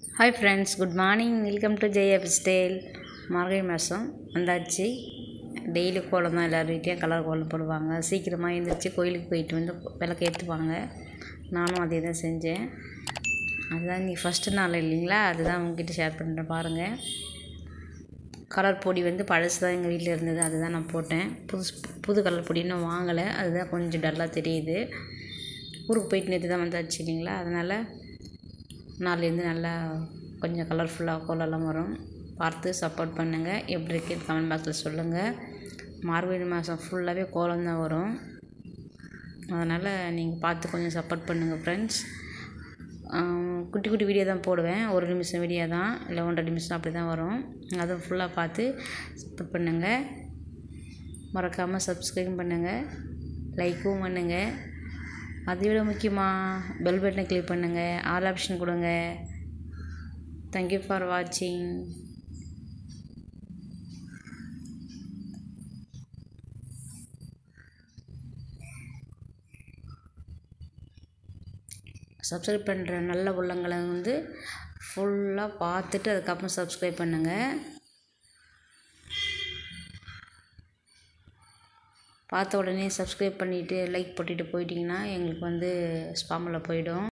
hi friends good morning welcome to Jai style Margazhi மாதம் வந்தாச்சு daily கோலம் தான் எல்லார் வீட்லேயும் கலர் கோலம் போடுவாங்க சீக்கிரமாக எழுந்திரிச்சு கோயிலுக்கு போயிட்டு வந்து விளக்கு ஏற்றுவாங்க நானும் அதே தான் செஞ்சேன் அதுதான் இன்றைக்கி ஃபஸ்ட்டு நாள் இல்லைங்களா அதுதான் உங்ககிட்ட ஷேர் பண்ணுறேன் பாருங்கள் கலர் பொடி வந்து பழசு தான் எங்கள் வீட்டில் இருந்தது அதுதான் நான் போட்டேன் புதுசு புது கலர் பொடி இன்னும் வாங்கலை அதுதான் கொஞ்சம் டல்லாக தெரியுது ஊருக்கு போயிட்டு நேற்று தான் வந்தாச்சு இல்லைங்களா அதனால் நாளைலேருந்து நல்லா கொஞ்சம் கலர்ஃபுல்லாக கோலம்லாம் வரும் பார்த்து சப்போர்ட் பண்ணுங்கள் எப்படி இருக்குது கமெண்ட் பாக்ஸில் சொல்லுங்கள் மார்கழி மாதம் ஃபுல்லாகவே கோலம் தான் வரும் அதனால் நீங்கள் பார்த்து கொஞ்சம் சப்போர்ட் பண்ணுங்கள் ஃப்ரெண்ட்ஸ் குட்டி குட்டி வீடியோ தான் போடுவேன் ஒரு நிமிஷம் வீடியோ தான் இல்லை ஒன்றரை நிமிஷம் அப்படி தான் வரும் அதுவும் ஃபுல்லாக பார்த்து சப்போர்ட் பண்ணுங்கள் மறக்காமல் சப்ஸ்கிரைப் பண்ணுங்கள் லைக்கும் பண்ணுங்கள் அதை விட முக்கியமாக பெல் பட்டனை கிளிக் பண்ணுங்கள் ஆல் ஆப்ஷன் கொடுங்க தேங்க்யூ ஃபார் வாட்சிங் சப்ஸ்கிரைப் பண்ணுற நல்ல உள்ளங்களை வந்து ஃபுல்லாக பார்த்துட்டு அதுக்கப்புறம் சப்ஸ்கிரைப் பண்ணுங்கள் பார்த்த உடனே சப்ஸ்கிரைப் பண்ணிவிட்டு லைக் போட்டுட்டு போயிட்டிங்கன்னா எங்களுக்கு வந்து ஸ்பாமில் போயிடும்